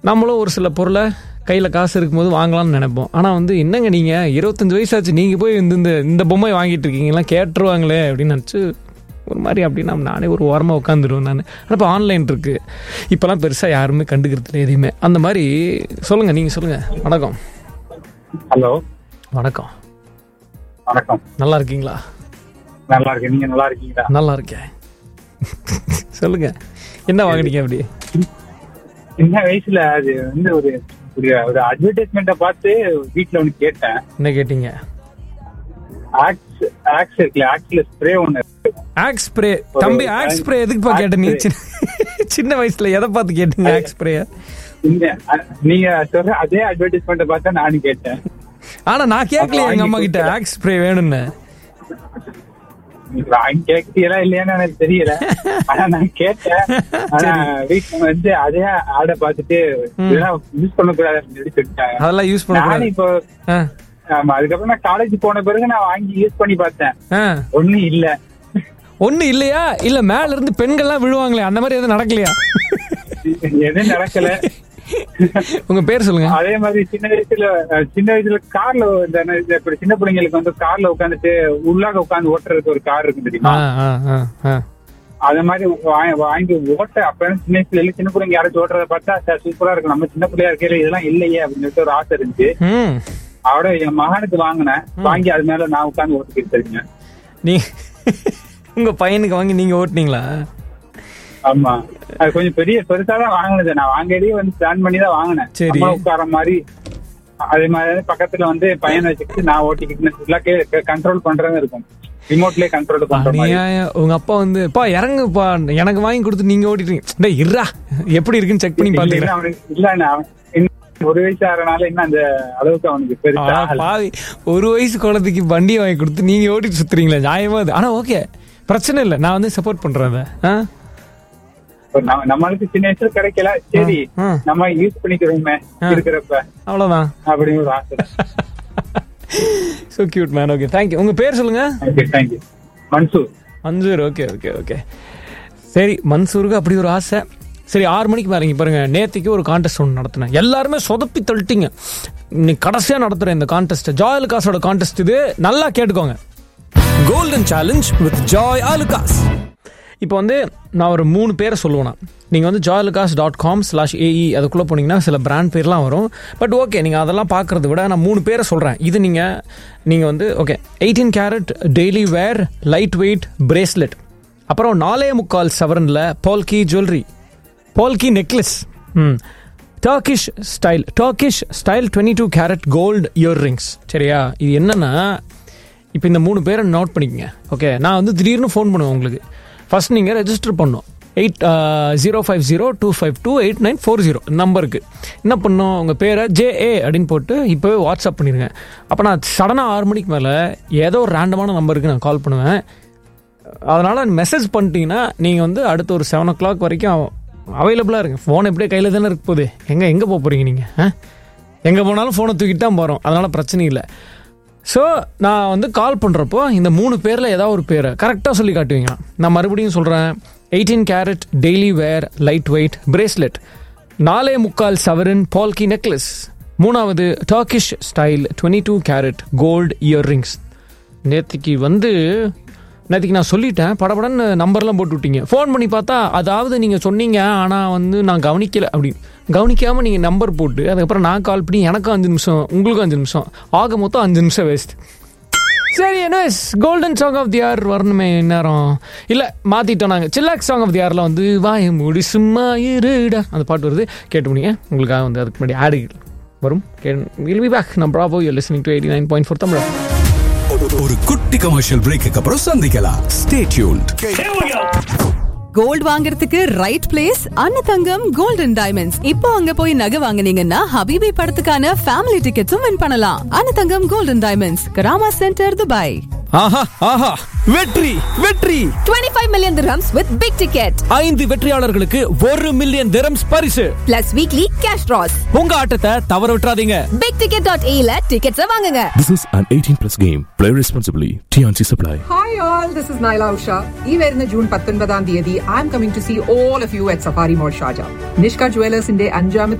நம்மளும் ஒரு சில பொருளை கையில் காசு இருக்கும்போது வாங்கலாம்னு நினைப்போம் ஆனால் வந்து என்னங்க நீங்கள் இருபத்தஞ்சி வயசாச்சு நீங்கள் போய் இந்த இந்த இந்த பொம்மை வாங்கிட்டு இருக்கீங்களா கேட்டுருவாங்களே அப்படின்னு நினச்சி ஒரு மாதிரி அப்படின்னா நானே ஒரு ஓரமாக உட்காந்துருவேன் நான் ஆனால் இப்போ ஆன்லைன் இருக்குது இப்போலாம் பெருசாக யாருமே கண்டுக்கிறது இல்லை எதையுமே அந்த மாதிரி சொல்லுங்கள் நீங்கள் சொல்லுங்கள் வணக்கம் ஹலோ வணக்கம் வணக்கம் நல்லா இருக்கீங்களா நல்லா இருக்கேன் நீங்க நல்லா இருக்கீங்களா நல்லா இருக்கேன் சொல்லுங்க என்ன வாங்குனீங்க அப்படி சின்ன வயசுல அது வந்து ஒரு ஒரு ஒரு அட்வர்டைஸ்மெண்ட்டை பார்த்து வீட்ல ஒன்று கேட்டேன் என்ன கேட்டீங்க ஆக்ஸ் ஆக்ஸ் இருக்குல்ல ஆக்ஸ்ல ஸ்ப்ரே ஒன்று ஆக்ஸ் ஸ்ப்ரே தம்பி ஆக்ஸ் ஸ்ப்ரே எதுக்குப்பா கேட்ட நீ சின்ன சின்ன வயசுல எதை பார்த்து கேட்டீங்க ஆக்ஸ் ஸ்ப்ரே இந்த அ- நீங்க சொல்ற அதே அட்வர்டைஸ்மெண்ட்டை பார்த்தா நானும் கேட்டேன் ஆனா நான் கேட்கல எங்க அம்மா கிட்ட ஆக்ஸ் ஸ்ப்ரே வேணும்னு நீங்க வாங்கி கேட்கறீங்களா இல்லையான்னு எனக்கு தெரியல ஆனா நான் கேட்டேன் ஆனா வீட்டுல வந்து அதே ஆடை பார்த்துட்டு இதெல்லாம் யூஸ் பண்ணக்கூடாதுன்னு சொல்லி சொல்லிட்டாங்க அதெல்லாம் யூஸ் நானும் பண்ணக்கூடாது இப்போ ஆ, ஆமா அதுக்கப்புறம் நான் காலேஜ் போன பிறகு நான் வாங்கி யூஸ் பண்ணி பார்த்தேன் ஆ. ஒண்ணும் இல்ல ஒண்ணு இல்லையா இல்ல மேல இருந்து பெண்கள்லாம் விழுவாங்களே அந்த மாதிரி எதுவும் நடக்கலையா எதுவும் நடக்கல உங்க பேர் சொல்லுங்க அதே மாதிரி சின்ன வயசுல அஹ், சின்ன வயசுல கார்ல இந்த இந்த இப்படி சின்ன பிள்ளைங்களுக்கு வந்து கார்ல உட்காந்துட்டு உள்ளாக உட்காந்து ஓட்டுறதுக்கு ஒரு கார் இருக்கு தெரியுமா ஆ, ஆ, ஆ, ஆ. அத மாதிரி வா- வாங்கி ஓட்ட அப்ப சின்ன வயசுல எல்லாம் சின்ன பிள்ளைங்க யாராச்சும் ஓட்டுறத பார்த்தா சார் சூப்பரா இருக்கும் நம்ம சின்ன பிள்ளையா இருக்கையில இதெல்லாம் இல்லையே அப்படின்னு சொல்லிட்டு ஒரு ஆசை இருந்துச்சு ம் அவட என் மகனுக்கு வாங்கினேன் வாங்கி அது மேல நான் உட்காந்து ஓட்டிக்கிட்டு இருக்கேன் நீ உங்க பையனுக்கு வாங்கி நீங்க ஓட்டுனீங்களா ஆமா அது கொஞ்சம் பெரிய பெருசா தான் வாங்கினது நான் வாங்கியதே வந்து பிளான் பண்ணி தான் வாங்கினேன் சரி. நம்மளும் உட்கார மாதிரி அதே மாதிரி பக்கத்துல வந்து பையனை வச்சுக்கிட்டு நான் ஓட்டிக்கிட்டு கண்ட்ரோல் பண்றதும் இருக்கும் ரிமோட்லயே கண்ட்ரோல் பண்ற மாதிரி அநியாயம். உங்க அப்பா வந்து பா இறங்குப்பா எனக்கு வாங்கி கொடுத்து நீங்க ஓட்டிட்டீங்க டேய் இருடா எப்படி இருக்குன்னு செக் பண்ணி இல்ல, பாத்துக்கிறேன் அவனுக்கு இல்ல நான் இன்னும் ஒரு வயசு ஆறனால இன்னும் அந்த அளவுக்கு அவனுக்கு பெருசா ஆனா ஆகல. பாவி ஒரு வயசு குழந்தைக்கு வண்டியை வாங்கி கொடுத்து நீங்க ஓட்டிட்டு சுத்துறீங்களா நியாயமா அது ஆனா ஓகே பிரச்சனை இல்லை நான் வந்து சப்போர்ட் பண்றேன் அதை ஆ? இப்ப நம்ம- நம்மளுக்கு சின்ன வயசுல கிடைக்கல சரி ஆ. நம்ம யூஸ் பண்ணிக்கிறோமே இருக்கிறப்ப அவ்வளவுதான் அப்படின்னு ஒரு ஆசை so cute man okay thank you உங்க பேர் சொல்லுங்க okay thank you Mansoor Mansoor okay okay okay சரி மன்சூருக்கு அப்படி ஒரு ஆசை சரி ஆறு மணிக்கு மேலே இங்க பாருங்க நேத்திக்கு ஒரு கான்டெஸ்ட் ஒன்று நடத்தினேன் எல்லாருமே சொதப்பி தள்ளிட்டீங்க இன்னைக்கு கடைசியாக நடத்துகிறேன் இந்த கான்டெஸ்ட் ஜாய் காசோட கான்டெஸ்ட் இது நல்லா கேட்டுக்கோங்க golden challenge with Joy Alukkas இப்போ வந்து நான் ஒரு மூணு பேரை சொல்லுவேன் நீங்கள் வந்து Joyalukkas dot com slash AE அதுக்குள்ளே போனீங்கன்னா சில பிராண்ட் பேர்லாம் வரும் பட் ஓகே நீங்கள் அதெல்லாம் பார்க்குறத விட நான் மூணு பேரை சொல்கிறேன் இது நீங்கள் நீங்கள் வந்து okay eighteen carat daily wear light weight bracelet அப்புறம் நாலே முக்கால் சவரனில் Balki jewellery Balki necklace hmm Turkish style Turkish style twenty two carat gold ear rings சரியா இது என்னன்னா இப்போ இந்த மூணு பேரை நோட் பண்ணிக்கங்க ஓகே நான் வந்து திடீர்னு ஃபோன் பண்ணுவேன் உங்களுக்கு ஃபர்ஸ்ட் நீங்கள் ரெஜிஸ்டர் பண்ணணும் eight zero five zero two five two eight nine four zero நம்பருக்கு என்ன பண்ணணும் உங்கள் பேரை ஜேஏ அப்படின்னு போட்டு இப்போவே வாட்ஸ்அப் பண்ணிடுங்க அப்போ நான் சடனாக ஆறு மணிக்கு மேலே ஏதோ ஒரு ரேண்டமான நம்பருக்கு நான் கால் பண்ணுவேன் அதனால் மெசேஜ் பண்ணிட்டீங்கன்னா நீங்கள் வந்து அடுத்த ஒரு செவன் ஓ கிளாக் வரைக்கும் அவைலபிளாக இருங்க ஃபோன் எப்படியே கையில் தானே இருக்க போகுது எங்கே எங்கே போக போகிறீங்க நீங்கள் எங்கே போனாலும் ஃபோனை தூக்கிட்டு தான் போகிறோம் அதனால் பிரச்சனை இல்லை ஸோ நான் வந்து கால் பண்ணுறப்போ இந்த மூணு பேரில் ஏதாவது ஒரு பேரை கரெக்டாக சொல்லி காட்டுவீங்க நான் மறுபடியும் சொல்கிறேன் eighteen carat daily wear light weight bracelet நாலே முக்கால் சவரன் பால்கி நெக்லஸ் மூணாவது Turkish style twenty two carat gold ear rings நேற்றுக்கு வந்து நேற்றுக்கு நான் சொல்லிட்டேன் படபடன்னு நம்பர்லாம் போட்டு விட்டீங்க ஃபோன் பண்ணி பார்த்தா அதாவது நீங்கள் சொன்னீங்க ஆனால் வந்து நான் கவனிக்கல அப்படின்னு கவனிக்காமல் நீங்கள் நம்பர் போட்டு அதுக்கப்புறம் நான் கால் பண்ணி எனக்கும் அஞ்சு நிமிஷம் உங்களுக்கும் அஞ்சு நிமிஷம் ஆக மொத்தம் அஞ்சு நிமிஷம் வேஸ்ட் சரி என்ன golden song of the year வரணுமே இந்நேரம் இல்லை மாற்றிட்டோம் நாங்கள் சில்லாக் சாங் ஆஃப் தி ஆரில் வந்து வாய மூடி சும்மா இருடா அந்த பாட்டு வருது கேட்டு முடியுங்க உங்களுக்காக வந்து அதுக்கு முன்னாடி ஆடுகள் வரும் வில் பி பேக் நான் ப்ராபோ you listening to eighty nine point four Tamil ஒரு குட்டி கமர்ஷியல் பிரேக்கு அப்புறம் சந்திக்கலாம் ஸ்டே டியூன்ட் கோல்ட் வாங்குறதுக்கு right place Annathangam golden diamonds இப்போ அங்க போய் நகை வாங்குனீங்கன்னா ஹபிபி படத்துக்கான ஃபேமிலி டிக்கெட்ஸும் வின் பண்ணலாம் Annathangam golden diamonds Karama centre Dubai ஆஹா ஆஹா வெற்றி வெற்றி 25 million dirhams with big ticket ஐந்து வெற்றியாளர்களுக்கு ஒரு மில்லியன் திரம்ஸ் பரிசு plus weekly cash draws. உங்க ஆட்டத்தை தவற விட்டுறாதீங்க bigticket.ae ல tickets வாங்குங்க. This is an 18 plus game. Play responsibly. TNC Supply. Hi all, this is Naila Usha. ഈ വരുന്ന ജൂൺ പത്തൊൻപതാം തീയതി I am coming to see all of you at Safari mall ഷാജ നിഷ്ക ജുവലേഴ്സിന്റെ അഞ്ചാമത്തെ